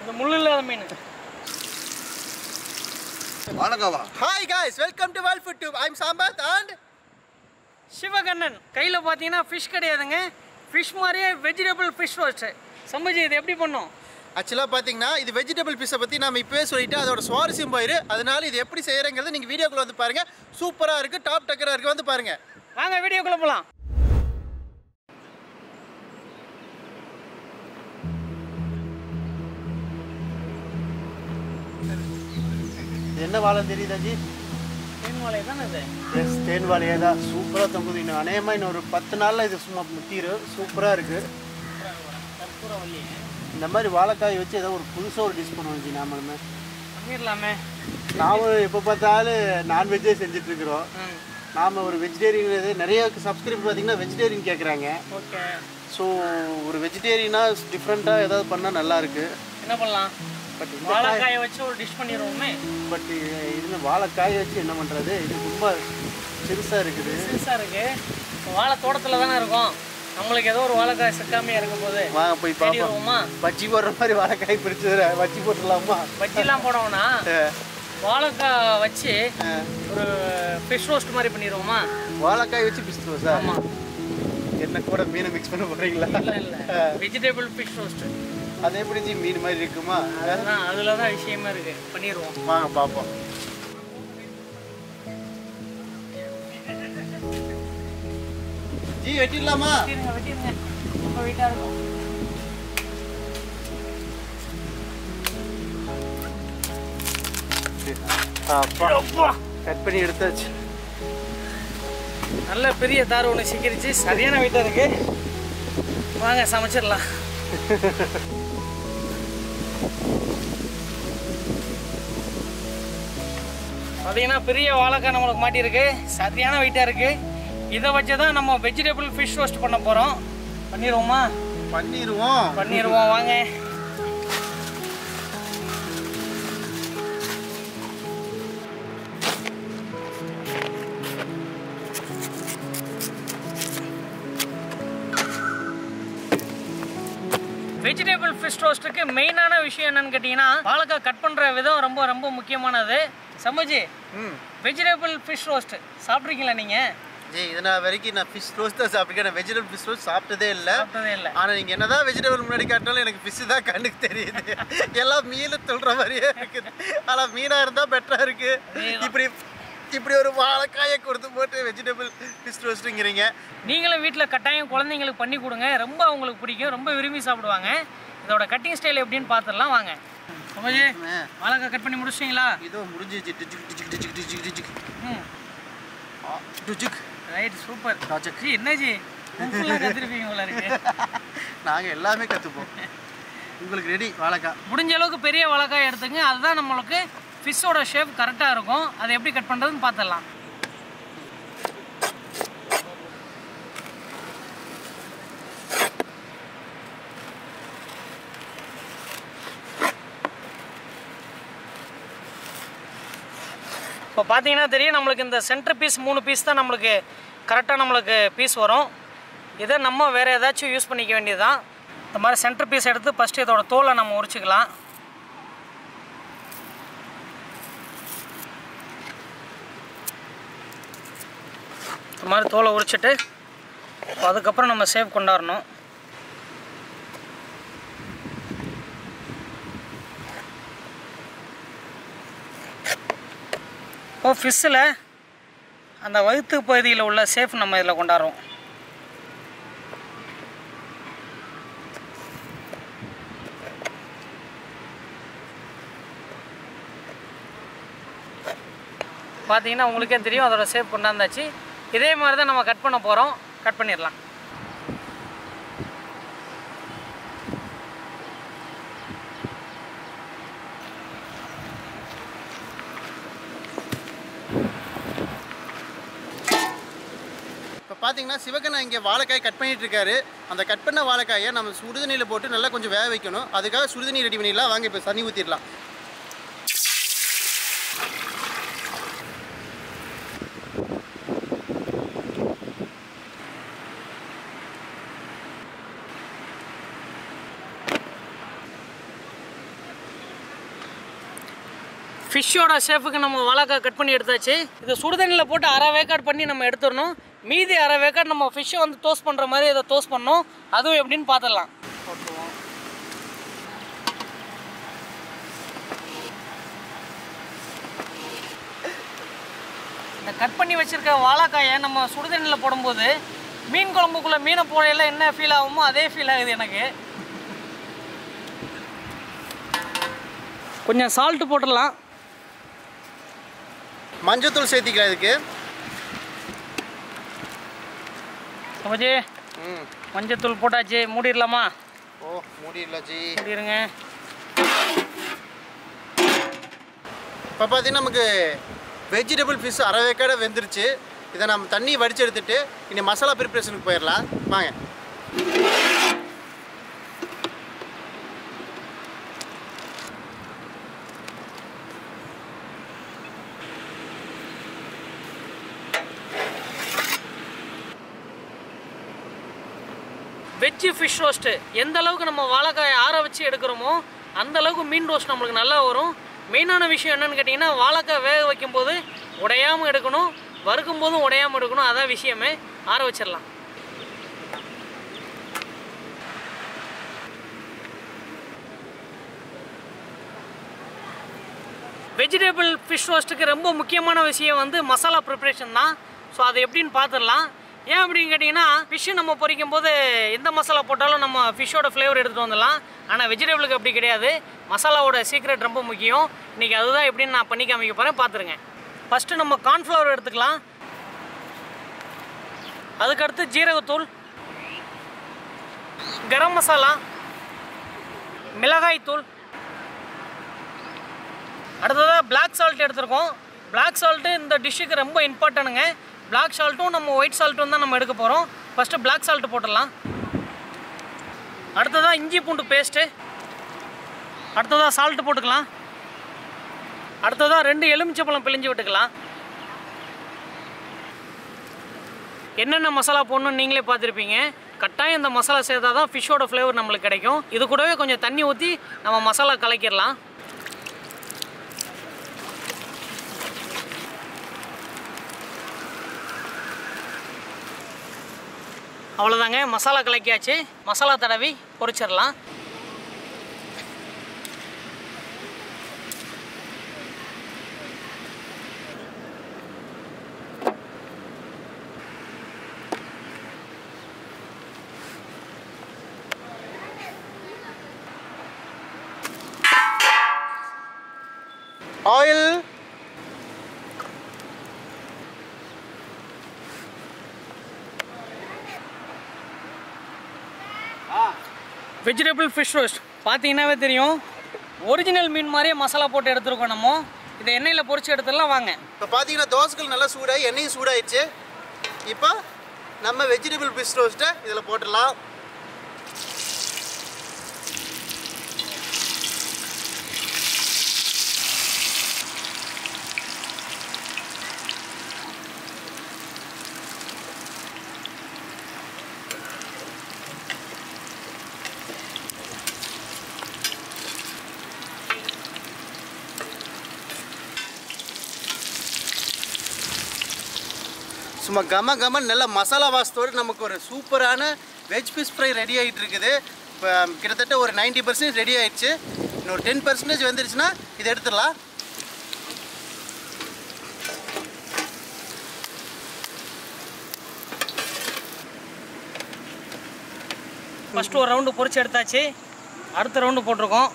இந்த முள் இல்லாத மீன் வாழைக்காவா hi guys welcome to world food tube I'm Sampath and Sivakannan கையில் பார்த்தீங்கன்னா ஃபிஷ் கிடையாதுங்க ஃபிஷ் மாதிரியே வெஜிடபிள் ஃபிஷ் ரோஸ்ட்டு சம்பஜி இது எப்படி பண்ணோம் ஆக்சுவலாக பார்த்தீங்கன்னா இது வெஜிடபிள் பீஸை பற்றி நம்ம இப்போவே சொல்லிட்டு அதோட சுவாரஸ்யம் போயிரு அதனால இது எப்படி செய்கிறங்கிறது நீங்கள் வீடியோக்குள்ள வந்து பாருங்கள் சூப்பராக இருக்குது டாப் டக்கராக இருக்குது வந்து பாருங்கள் வாங்க வீடியோக்குள்ளே போகலாம் என்ன வாழை தெரியுதா ஜி மீன் வாழை தானே இது எஸ் தேன் வாழையே தான் சூப்பராக தொங்குது இன்னும் அநேகமாக இன்னும் ஒரு பத்து நாளில் இது சும்மா முத்திரும் சூப்பராக இருக்குது கற்பூரவல்லி இந்த மாதிரி வாழைக்காய் வச்சு ஏதோ ஒரு புதுசாக ஒரு டிஷ் பண்ணுவோம் ஜி நாமளுமே பண்ணிடலாமே நாம எப்போ பார்த்தாலும் நான்வெஜ்ஜே செஞ்சுட்ருக்குறோம் ம் நாம் ஒரு வெஜிடேரியன் நிறைய சப்ஸ்கிரைபர் பார்த்தீங்கன்னா வெஜிடேரியன் கேட்குறாங்க ஓகே ஸோ ஒரு வெஜிடேரியனாக டிஃப்ரெண்ட்டாக ஏதாவது பண்ணால் நல்லா இருக்கு என்ன பண்ணலாம் பட் இந்த வாழைக்காயை வச்சு ஒரு டிஷ் பண்ணிடுவோமே பட் இது வாழைக்காய் வச்சு என்ன பண்ணுறது இது ரொம்ப சிறுசாக இருக்குது சிறுசாக இருக்கு வாழை தோட்டத்தில் தானே இருக்கும் நம்மளுக்கு ஏதோ ஒரு வாழைக்காய் சிக்காமையாக இருக்கும் போது வாங்க போய் பார்ப்போம் தேடிடுவோமா பஜ்ஜி போடுற மாதிரி வாழைக்காய் பிரிச்சு வச்சி போட்டுடலாமா பஜ்ஜிலாம் போடணும்னா வாழைக்காய் வச்சு ஒரு ஃபிஷ் ரோஸ்ட் மாதிரி பண்ணிடுவோமா வாழைக்காய் வச்சு பிஸ்துவோம் சார் ஆமாம் என்ன கூட மீனை மிக்ஸ் பண்ண போறீங்களா இல்லை இல்லை வெஜிடபிள் ஃபிஷ் ரோஸ்ட் அது எப்படி ஜி மீன் மாதிரி இருக்குமா அதுதான் அதில் தான் விஷயமா இருக்கு பண்ணிடுவோம் வாங்க பார்ப்போம் ஜி வெட்டிடலாமா வெட்டிடுங்க வெட்டிடுங்க ரொம்ப வெயிட்டாக இருக்கும் கட் பண்ணி எடுத்தாச்சு நல்ல பெரிய தார் ஒன்று சிக்கிருச்சு சரியான வெயிட்டாக இருக்கு வாங்க சமைச்சிடலாம் பார்த்தீங்கன்னா பெரிய வாழைக்காய் நம்மளுக்கு மாட்டியிருக்கு சரியான வெயிட்டாக இருக்கு இதை வச்சு தான் நம்ம வெஜிடபிள் ஃபிஷ் ரோஸ்ட் பண்ண போகிறோம் பண்ணிடுவோமா பண்ணிடுவோம் பண்ணிடுவோம் வாங்க வெஜிடபிள் ஃபிஷ் ரோஸ்ட்டுக்கு மெயினான விஷயம் என்னன்னு கேட்டிங்கன்னா வாழைக்காய் கட் பண்ணுற விதம் ரொம்ப ரொம்ப முக்கியமானது சமஜி ம் வெஜிடபிள் ஃபிஷ் ரோஸ்ட் சாப்பிட்ருக்கீங்களா நீங்கள் ஜி இது நான் வரைக்கும் நான் ஃபிஷ் ரோஸ் தான் சாப்பிட்டுருக்கேன் நான் வெஜிடபிள் ஃபிஷ் ரோஸ் சாப்பிட்டதே இல்லை சாப்பிட்டதே இல்லை ஆனால் நீங்கள் என்னதான் வெஜிடபிள் முன்னாடி காட்டினாலும் எனக்கு ஃபிஷ் தான் கண்ணுக்கு தெரியுது எல்லாம் மீன் சொல்கிற மாதிரியே இருக்குது ஆனால் மீனாக இருந்தால் பெட்டராக இருக்குது இப்படி இப்படி ஒரு வாழைக்காயை கொடுத்து போட்டு வெஜிடபிள் ஃபிஷ் ரோஸ்ட்டுங்கிறீங்க நீங்களும் வீட்டில் கட்டாயம் குழந்தைங்களுக்கு பண்ணி கொடுங்க ரொம்ப அவங்களுக்கு பிடிக்கும் ரொம்ப விரும்பி சாப்பிடுவாங்க இதோட கட்டிங் ஸ்டைல் எப்படின்னு பார்த்துடலாம் வாங்க சமஜி வாழைக்காய் கட் பண்ணி முடிச்சிங்களா இதோ முடிஞ்சிச்சு டிஜிக் டிஜிக் டிஜிக் டிஜிக் டிஜிக் ம் டிஜிக் ரைட் சூப்பர் ஜி என்னஜி உப்புலாம் கற்றுருப்பீங்க போல இருக்கு நாங்கள் எல்லாமே கற்றுப்போம் உங்களுக்கு ரெடி வாழைக்காய் முடிஞ்ச அளவுக்கு பெரிய வாழைக்காய் எடுத்துங்க அதுதான் நம்மளுக்கு ஃபிஷ்ஷோட ஷேப் கரெக்டாக இருக்கும் அதை எப்படி கட் பண்ணுறதுன்னு பார்த்துடலாம் இப்போ பார்த்தீங்கன்னா தெரியும் நம்மளுக்கு இந்த சென்டர் பீஸ் மூணு பீஸ் தான் நம்மளுக்கு கரெக்டாக நம்மளுக்கு பீஸ் வரும் இதை நம்ம வேறு ஏதாச்சும் யூஸ் பண்ணிக்க வேண்டியதுதான் இந்த மாதிரி சென்டர் பீஸ் எடுத்து ஃபஸ்ட்டு இதோட தோலை நம்ம உரிச்சிக்கலாம் இந்த மாதிரி தோலை உரிச்சிட்டு அதுக்கப்புறம் நம்ம சேவ் கொண்டாடணும் இப்போ ஃபிஷ்ஷில் அந்த வயிற்று பகுதியில் உள்ள சேஃப் நம்ம இதில் கொண்டாடுறோம் பார்த்தீங்கன்னா உங்களுக்கே தெரியும் அதோட சேஃப் கொண்டாந்தாச்சு இதே மாதிரி தான் நம்ம கட் பண்ண போகிறோம் கட் பண்ணிடலாம் இப்போ பார்த்தீங்கன்னா சிவகண்ணா இங்கே வாழைக்காய் கட் பண்ணிட்டு இருக்காரு அந்த கட் பண்ண வாழைக்காயை நம்ம சுடுதண்ணியில் போட்டு நல்லா கொஞ்சம் வேக வைக்கணும் அதுக்காக சுடுதண்ணி ரெடி பண்ணிடலாம் வாங்க இப்போ தண்ணி ஊற்றிடலாம் ஃபிஷ்ஷோட ஷேஃபுக்கு நம்ம வாழைக்காய் கட் பண்ணி எடுத்தாச்சு இதை சுடுதண்ணியில் போட்டு அரை வேக்காட் பண்ணி நம்ம எடுத்துடணும் மீதி அரை வேக்காட் நம்ம ஃபிஷ்ஷை வந்து டோஸ்ட் பண்ணுற மாதிரி இதை டோஸ்ட் பண்ணணும் அதுவும் எப்படின்னு பார்த்துடலாம் போட்டுருவோம் இந்த கட் பண்ணி வச்சிருக்க வாழைக்காயை நம்ம சுடுதண்ணியில் போடும்போது மீன் குழம்புக்குள்ளே மீனை போடையில என்ன ஃபீல் ஆகுமோ அதே ஃபீல் ஆகுது எனக்கு கொஞ்சம் சால்ட்டு போட்டுடலாம் மஞ்சத்தூள் சேர்த்திக்கலாம் இதுக்கு அப்போஜி ம் மஞ்சத்தூள் போட்டாச்சு மூடிடலாமா ஓ மூடிடல ஜி மூடிடுங்க இப்போ பார்த்தீங்கன்னா நமக்கு வெஜிடபிள் ஃபிஷ் அரை வேக்காட வெந்துருச்சு இதை நம்ம தண்ணி வடிச்சு எடுத்துட்டு இனி மசாலா ப்ரிப்ரேஷனுக்கு போயிடலாம் வாங்க வெஜ்ஜு ஃபிஷ் ரோஸ்ட்டு எந்த அளவுக்கு நம்ம வாழைக்காயை ஆற வச்சு எடுக்கிறோமோ அந்த அளவுக்கு மீன் ரோஸ்ட் நம்மளுக்கு நல்லா வரும் மெயினான விஷயம் என்னன்னு கேட்டிங்கன்னா வாழைக்காய் வேக வைக்கும்போது உடையாமல் எடுக்கணும் வறுக்கும் போதும் உடையாமல் எடுக்கணும் அதான் விஷயமே ஆற வச்சிடலாம் வெஜிடபிள் ஃபிஷ் ரோஸ்ட்டுக்கு ரொம்ப முக்கியமான விஷயம் வந்து மசாலா ப்ரிப்ரேஷன் தான் ஸோ அது எப்படின்னு பார்த்துடலாம் ஏன் அப்படின்னு கேட்டிங்கன்னா ஃபிஷ்ஷு நம்ம பொரிக்கும் போது எந்த மசாலா போட்டாலும் நம்ம ஃபிஷ்ஷோட ஃப்ளேவர் எடுத்துகிட்டு வந்துடலாம் ஆனால் வெஜிடபிளுக்கு அப்படி கிடையாது மசாலாவோட சீக்ரெட் ரொம்ப முக்கியம் இன்றைக்கி அதுதான் எப்படின்னு நான் பண்ணி காமிக்க போகிறேன் பார்த்துருங்க ஃபஸ்ட்டு நம்ம கார்ன்ஃப்ளவர் எடுத்துக்கலாம் அதுக்கடுத்து ஜீரகத்தூள் கரம் மசாலா மிளகாய் தூள் அடுத்ததாக பிளாக் சால்ட் எடுத்திருக்கோம் பிளாக் சால்ட்டு இந்த டிஷ்ஷுக்கு ரொம்ப இம்பார்ட்டனுங்க பிளாக் சால்ட்டும் நம்ம ஒயிட் சால்ட்டும் தான் நம்ம எடுக்க போகிறோம் ஃபஸ்ட்டு பிளாக் சால்ட் போட்டுடலாம் அடுத்ததாக இஞ்சி பூண்டு பேஸ்ட்டு அடுத்ததாக சால்ட்டு போட்டுக்கலாம் அடுத்ததாக ரெண்டு எலுமிச்சப்பழம் பிழிஞ்சு விட்டுக்கலாம் என்னென்ன மசாலா போடணும்னு நீங்களே பார்த்துருப்பீங்க கட்டாயம் இந்த மசாலா சேர்த்தா தான் ஃபிஷ்ஷோட ஃப்ளேவர் நம்மளுக்கு கிடைக்கும் இது கூடவே கொஞ்சம் தண்ணி ஊற்றி நம்ம மசாலா கலக்கிடலாம் அவ்வளோதாங்க மசாலா கலக்கியாச்சு மசாலா தடவி பொரிச்சிடலாம் ஆயில் வெஜிடபிள் ஃபிஷ் ரோஸ்ட் பார்த்தீங்கன்னாவே தெரியும் ஒரிஜினல் மீன் மாதிரியே மசாலா போட்டு எடுத்துருக்கோம் நம்ம இதை எண்ணெயில் பொரிச்சு எடுத்துடலாம் வாங்க இப்போ பார்த்தீங்கன்னா தோசைகள் நல்லா சூடாகி எண்ணெயும் சூடாயிடுச்சு இப்போ நம்ம வெஜிடபிள் ஃபிஷ் ரோஸ்ட்டை இதில் போட்டுடலாம் சும்மா கம கமன் நல்ல மசாலா வாசத்தோடு நமக்கு ஒரு சூப்பரான வெஜ் ஃபிஷ் ஃப்ரை ரெடி ஆகிட்டு இருக்குது இப்போ கிட்டத்தட்ட ஒரு 90% பர்சன்டேஜ் ரெடி ஆயிடுச்சு இன்னொரு டென் பர்சன்டேஜ் வந்துருச்சுன்னா இதை எடுத்துடலாம் ஃபஸ்ட்டு ஒரு ரவுண்டு பொரிச்சு எடுத்தாச்சு அடுத்த ரவுண்டு போட்டிருக்கோம்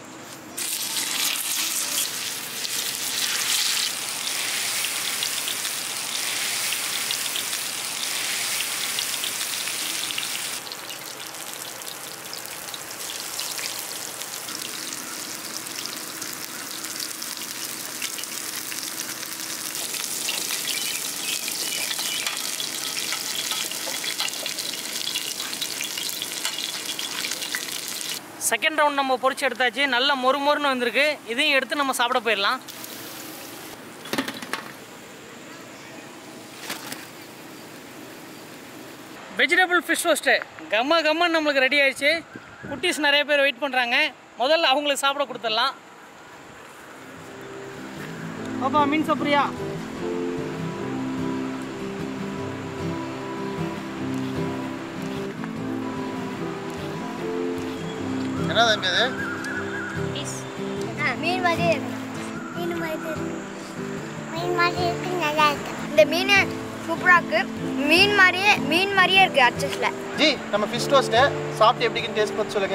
செகண்ட் ரவுண்ட் நம்ம பொரிச்சு எடுத்தாச்சு நல்ல மொறு மொறுன்னு வந்திருக்கு இதையும் எடுத்து நம்ம சாப்பிட போயிடலாம் வெஜிடபிள் ஃபிஷ் ரோஸ்ட்டு கம்ம கம்மன்னு நம்மளுக்கு ரெடி ஆயிடுச்சு குட்டீஸ் நிறைய பேர் வெயிட் பண்ணுறாங்க முதல்ல அவங்களுக்கு சாப்பிட கொடுத்துடலாம் பாப்பா மீன் சாப்பிட்றியா என்ன தம்பி அது மீன் மாதிரியே இருக்கு மீன் மாதிரி இருக்கு மீன் மாதிரி இருக்கு நல்லா இருக்கு இந்த மீன் சூப்பரா இருக்கு மீன் மாதிரியே மீன் மாதிரியே இருக்கு அச்சஸ்ல ஜி நம்ம ஃபிஷ் டோஸ்ட்டை சாப்பிட்டு எப்படின்னு டேஸ்ட் பார்த்து சொல்லுங்க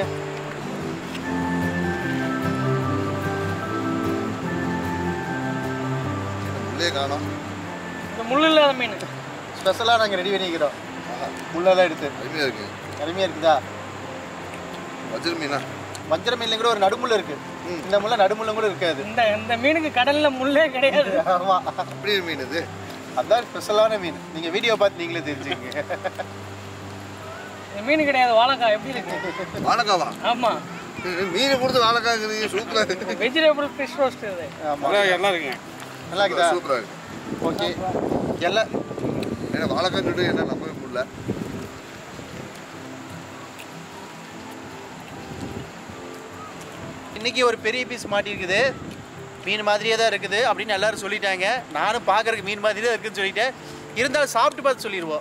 உள்ளே காணோம் இந்த முள் இல்லாத மீன் ஸ்பெஷலாக நாங்கள் ரெடி பண்ணிக்கிறோம் முள்ளெல்லாம் எடுத்து அருமையாக இருக்கு அருமையாக இருக்குதா வஜ்ர மீனா வஞ்சர மீன்ல கூட ஒரு நடுமுள்ள இருக்கு இந்த முள்ள நடுமுள்ள கூட இருக்காது இந்த இந்த மீனுக்கு கடல்ல முள்ளே கிடையாது ஆமா அப்படி ஒரு மீன் இது அதான் ஸ்பெஷலான மீன் நீங்க வீடியோ பார்த்து நீங்களே தெரிஞ்சுக்கங்க இந்த மீன் கிடையாது வாழைக்காய் எப்படி இருக்கு வாழைக்காவா ஆமா மீன் கொடுத்து வாழைக்காங்கிறீங்க சூப்பராக இருக்கு வெஜிடபிள் ஃபிஷ் ரோஸ்ட் இது ஆமா எல்லாம் இருக்குங்க நல்லா இருக்குதா சூப்பராக இருக்கு ஓகே எல்லாம் ஏன்னா வாழைக்காய் சொல்லிட்டு என்ன நம்பவே முடியல இன்னைக்கு ஒரு பெரிய பீஸ் மாட்டியிருக்குது மீன் மாதிரியே தான் இருக்குது அப்படின்னு எல்லாரும் சொல்லிட்டாங்க நானும் பார்க்கறதுக்கு மீன் மாதிரி தான் இருக்குன்னு சொல்லிட்டேன் இருந்தாலும் சாப்பிட்டு பார்த்து சொல்லிடுவோம்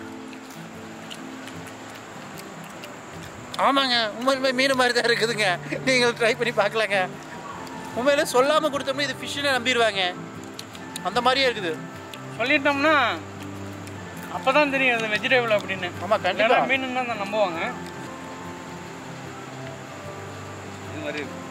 ஆமாங்க உண்மையிலுமே மீன் மாதிரி தான் இருக்குதுங்க நீங்கள் ட்ரை பண்ணி பார்க்கலாங்க உண்மையில சொல்லாமல் கொடுத்தோம்னா இது ஃபிஷ்ஷுன்னு நம்பிடுவாங்க அந்த மாதிரியே இருக்குது சொல்லிட்டோம்னா அப்பதான் தெரியும் இது வெஜிடபிள் அப்படின்னு ஆமா கண்டிப்பா இல்லைன்னா மீன் தான் நம்புவாங்க இது மாதிரி இருக்கு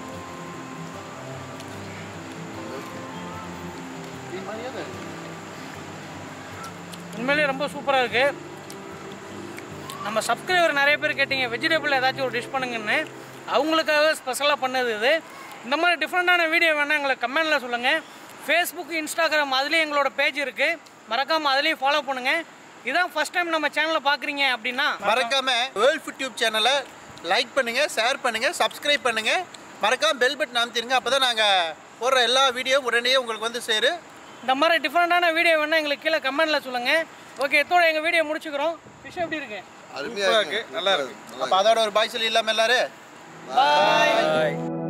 மீன் மாதிரியே தான் இருக்கு. உண்மையிலேயே ரொம்ப சூப்பராக இருக்கு நம்ம சப்ஸ்கிரைபர் நிறைய பேர் கேட்டீங்க வெஜிடபிள் ஏதாச்சும் ஒரு டிஷ் பண்ணுங்கன்னு அவங்களுக்காக ஸ்பெஷலாக பண்ணது இது இந்த மாதிரி டிஃப்ரெண்ட்டான வீடியோ வேணால் எங்களை கமெண்டில் சொல்லுங்கள் ஃபேஸ்புக் இன்ஸ்டாகிராம் அதுலேயும் எங்களோட பேஜ் இருக்குது மறக்காமல் அதுலேயும் ஃபாலோ பண்ணுங்கள் இதான் ஃபஸ்ட் டைம் நம்ம சேனலை பார்க்குறீங்க அப்படின்னா மறக்காம வேர்ல்ட் ஃபுட் டியூப் சேனலை லைக் பண்ணுங்க ஷேர் பண்ணுங்க சப்ஸ்கிரைப் பண்ணுங்க மறக்காம பெல் பட்டன் அமைத்திருங்க அப்பதான் நாங்க போடுற எல்லா வீடியோ உடனே உங்களுக்கு வந்து சேரு இந்த மாதிரி டிஃப்ரெண்ட்டான வீடியோ வேணால் எங்களுக்கு கீழே கமெண்டில் சொல்லுங்கள் ஓகே இதோட எங்கள் வீடியோ முடிச்சுக்கிறோம் விஷயம் எப்படி இருக்கு அருமையாக இருக்கு நல்லா இருக்கு அப்ப அதோட ஒரு பாய் சொல்லி இல்லாம எல்லாரும் பாய்